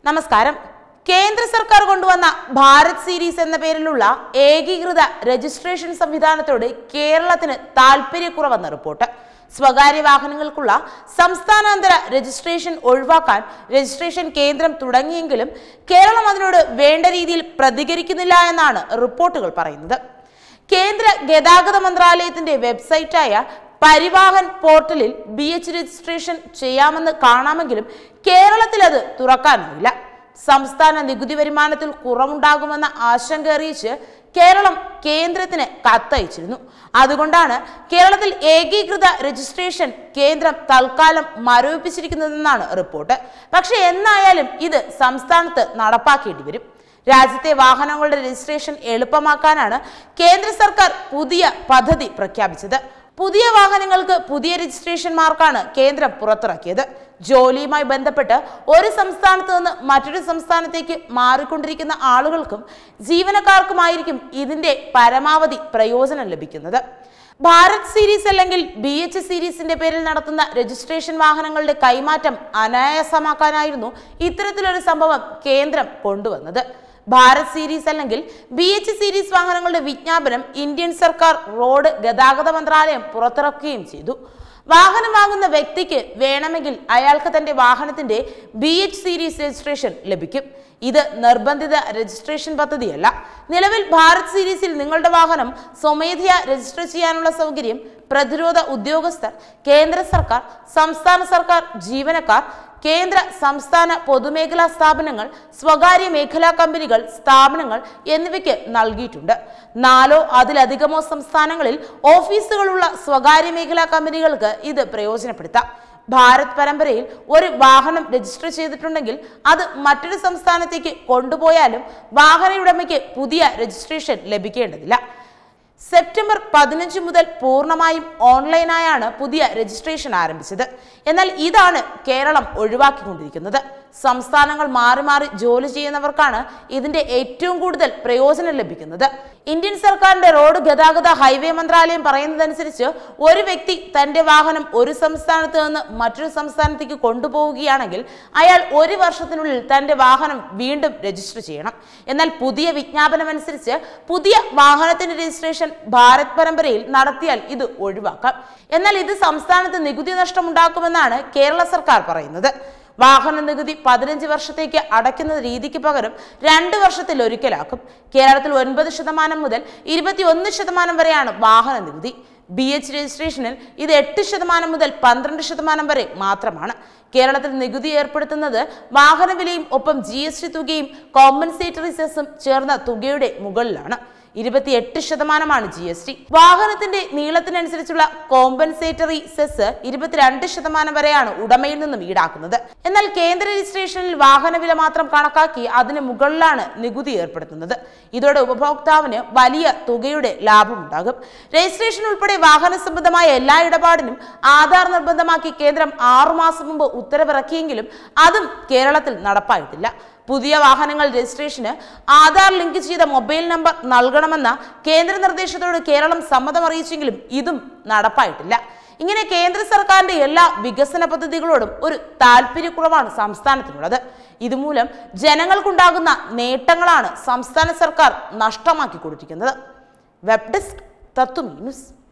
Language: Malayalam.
നമസ്കാരം കേന്ദ്ര സർക്കാർ കൊണ്ടുവന്ന ഭാരത് സീരീസ് എന്ന പേരിലുള്ള ഏകീകൃത രജിസ്ട്രേഷൻ സംവിധാനത്തോട് കേരളത്തിന് താൽപര്യക്കുറവെന്ന റിപ്പോർട്ട് സ്വകാര്യ വാഹനങ്ങൾക്കുള്ള സംസ്ഥാനാന്തര രജിസ്ട്രേഷൻ ഒഴിവാക്കാൻ രജിസ്ട്രേഷൻ കേന്ദ്രം തുടങ്ങിയെങ്കിലും കേരളം അതിനോട് വേണ്ട രീതിയിൽ പ്രതികരിക്കുന്നില്ല എന്നാണ് റിപ്പോർട്ടുകൾ പറയുന്നത് കേന്ദ്ര ഗതാഗത മന്ത്രാലയത്തിന്റെ വെബ്സൈറ്റായ പരിവാഹൻ പോർട്ടലിൽ ബി എച്ച് രജിസ്ട്രേഷൻ ചെയ്യാമെന്ന് കാണാമെങ്കിലും കേരളത്തിൽ അത് തുറക്കാനാവില്ല സംസ്ഥാന നികുതി വരുമാനത്തിൽ കുറവുണ്ടാകുമെന്ന ആശങ്ക അറിയിച്ച് കേരളം കേന്ദ്രത്തിന് കത്തയച്ചിരുന്നു അതുകൊണ്ടാണ് കേരളത്തിൽ ഏകീകൃത രജിസ്ട്രേഷൻ കേന്ദ്രം തൽക്കാലം മരവിപ്പിച്ചിരിക്കുന്നതെന്നാണ് റിപ്പോർട്ട് പക്ഷെ എന്നായാലും ഇത് സംസ്ഥാനത്ത് നടപ്പാക്കേണ്ടി വരും രാജ്യത്തെ വാഹനങ്ങളുടെ രജിസ്ട്രേഷൻ എളുപ്പമാക്കാനാണ് കേന്ദ്ര സർക്കാർ പുതിയ പദ്ധതി പ്രഖ്യാപിച്ചത് പുതിയ വാഹനങ്ങൾക്ക് പുതിയ രജിസ്ട്രേഷൻ മാർക്കാണ് കേന്ദ്രം പുറത്തിറക്കിയത് ജോലിയുമായി ബന്ധപ്പെട്ട് ഒരു സംസ്ഥാനത്ത് നിന്ന് മറ്റൊരു സംസ്ഥാനത്തേക്ക് മാറിക്കൊണ്ടിരിക്കുന്ന ആളുകൾക്കും ജീവനക്കാർക്കുമായിരിക്കും ഇതിന്റെ പരമാവധി പ്രയോജനം ലഭിക്കുന്നത് ഭാരത് സീരീസ് അല്ലെങ്കിൽ ബി എച്ച് സീരീസിന്റെ പേരിൽ നടത്തുന്ന രജിസ്ട്രേഷൻ വാഹനങ്ങളുടെ കൈമാറ്റം അനായാസമാക്കാനായിരുന്നു ഇത്തരത്തിലൊരു സംഭവം കേന്ദ്രം കൊണ്ടുവന്നത് ഭാരത് സീരീസ് അല്ലെങ്കിൽ ബി എച്ച് സീരീസ് വാഹനങ്ങളുടെ വിജ്ഞാപനം ഇന്ത്യൻ സർക്കാർ റോഡ് ഗതാഗത മന്ത്രാലയം പുറത്തിറക്കുകയും ചെയ്തു വാഹനം വാങ്ങുന്ന വ്യക്തിക്ക് വേണമെങ്കിൽ അയാൾക്ക് തന്റെ വാഹനത്തിന്റെ ബി എച്ച് സീരീസ് രജിസ്ട്രേഷൻ ലഭിക്കും ഇത് നിർബന്ധിത രജിസ്ട്രേഷൻ പദ്ധതിയല്ല നിലവിൽ ഭാരത് സീരീസിൽ നിങ്ങളുടെ വാഹനം സ്വമേധയാ രജിസ്റ്റർ ചെയ്യാനുള്ള സൗകര്യം പ്രതിരോധ ഉദ്യോഗസ്ഥർ കേന്ദ്ര സർക്കാർ സംസ്ഥാന സർക്കാർ ജീവനക്കാർ കേന്ദ്ര സംസ്ഥാന പൊതുമേഖലാ സ്ഥാപനങ്ങൾ സ്വകാര്യ മേഖലാ കമ്പനികൾ സ്ഥാപനങ്ങൾ എന്നിവയ്ക്ക് നൽകിയിട്ടുണ്ട് നാലോ അതിലധികമോ സംസ്ഥാനങ്ങളിൽ ഓഫീസുകളുള്ള സ്വകാര്യ മേഖലാ കമ്പനികൾക്ക് ഇത് പ്രയോജനപ്പെടുത്താം ഭാരത് പരമ്പരയിൽ ഒരു വാഹനം രജിസ്റ്റർ ചെയ്തിട്ടുണ്ടെങ്കിൽ അത് മറ്റൊരു സംസ്ഥാനത്തേക്ക് കൊണ്ടുപോയാലും വാഹനയുടമയ്ക്ക് പുതിയ രജിസ്ട്രേഷൻ ലഭിക്കേണ്ടതില്ല സെപ്റ്റംബർ പതിനഞ്ച് മുതൽ പൂർണ്ണമായും ഓൺലൈനായാണ് പുതിയ രജിസ്ട്രേഷൻ ആരംഭിച്ചത് എന്നാൽ ഇതാണ് കേരളം ഒഴിവാക്കിക്കൊണ്ടിരിക്കുന്നത് സംസ്ഥാനങ്ങൾ മാറി മാറി ജോലി ചെയ്യുന്നവർക്കാണ് ഇതിന്റെ ഏറ്റവും കൂടുതൽ പ്രയോജനം ലഭിക്കുന്നത് ഇന്ത്യൻ സർക്കാരിന്റെ റോഡ് ഗതാഗത ഹൈവേ മന്ത്രാലയം പറയുന്നതനുസരിച്ച് ഒരു വ്യക്തി തന്റെ വാഹനം ഒരു സംസ്ഥാനത്ത് നിന്ന് മറ്റൊരു സംസ്ഥാനത്തേക്ക് കൊണ്ടുപോവുകയാണെങ്കിൽ അയാൾ ഒരു വർഷത്തിനുള്ളിൽ തന്റെ വാഹനം വീണ്ടും രജിസ്റ്റർ ചെയ്യണം എന്നാൽ പുതിയ വിജ്ഞാപനം അനുസരിച്ച് പുതിയ വാഹനത്തിന്റെ രജിസ്ട്രേഷൻ ഭാരത് പരമ്പരയിൽ നടത്തിയാൽ ഇത് ഒഴിവാക്കാം എന്നാൽ ഇത് സംസ്ഥാനത്ത് നികുതി നഷ്ടമുണ്ടാക്കുമെന്നാണ് കേരള സർക്കാർ പറയുന്നത് വാഹന നികുതി പതിനഞ്ച് വർഷത്തേക്ക് അടയ്ക്കുന്ന രീതിക്ക് പകരം രണ്ട് വർഷത്തിൽ ഒരിക്കലാക്കും കേരളത്തിൽ ഒൻപത് ശതമാനം മുതൽ ഇരുപത്തിയൊന്ന് ശതമാനം വരെയാണ് വാഹന നികുതി ബി എച്ച് രജിസ്ട്രേഷനിൽ ഇത് എട്ട് ശതമാനം മുതൽ പന്ത്രണ്ട് ശതമാനം വരെ മാത്രമാണ് കേരളത്തിൽ നികുതി ഏർപ്പെടുത്തുന്നത് വാഹന വിലയും ഒപ്പം ജി എസ് ടി തുകയും കോമ്പൻസേറ്ററി സെസ്സും ചേർന്ന തുകയുടെ മുകളിലാണ് ഇരുപത്തിയെട്ട് ശതമാനമാണ് ജി എസ് ടി വാഹനത്തിന്റെ നീളത്തിനനുസരിച്ചുള്ള കോമ്പൻസേറ്ററി സെസ് ഇരുപത്തിരണ്ട് ശതമാനം വരെയാണ് ഉടമയിൽ നിന്നും ഈടാക്കുന്നത് എന്നാൽ കേന്ദ്ര രജിസ്ട്രേഷനിൽ വാഹന വില മാത്രം കണക്കാക്കി അതിന് മുകളിലാണ് നികുതി ഏർപ്പെടുത്തുന്നത് ഇതോടെ ഉപഭോക്താവിന് വലിയ തുകയുടെ ലാഭമുണ്ടാകും രജിസ്ട്രേഷൻ ഉൾപ്പെടെ വാഹന സംബന്ധമായ എല്ലാ ഇടപാടിനും ആധാർ നിർബന്ധമാക്കി കേന്ദ്രം ആറുമാസം മുമ്പ് ഉത്തരവിറക്കിയെങ്കിലും അതും കേരളത്തിൽ നടപ്പായിട്ടില്ല പുതിയ വാഹനങ്ങൾ രജിസ്ട്രേഷന് ആധാർ ലിങ്ക് ചെയ്ത മൊബൈൽ നമ്പർ നൽകണമെന്ന കേന്ദ്ര നിർദ്ദേശത്തോട് കേരളം സമ്മതം അറിയിച്ചെങ്കിലും ഇതും നടപ്പായിട്ടില്ല ഇങ്ങനെ കേന്ദ്ര സർക്കാരിന്റെ എല്ലാ വികസന പദ്ധതികളോടും ഒരു താല്പര്യക്കുറവാണ് സംസ്ഥാനത്തിനുള്ളത് ഇതുമൂലം ജനങ്ങൾക്കുണ്ടാകുന്ന നേട്ടങ്ങളാണ് സംസ്ഥാന സർക്കാർ നഷ്ടമാക്കി കൊടുത്തിരിക്കുന്നത് വെബ് ഡെസ്ക് തത്വമീ ന്യൂസ്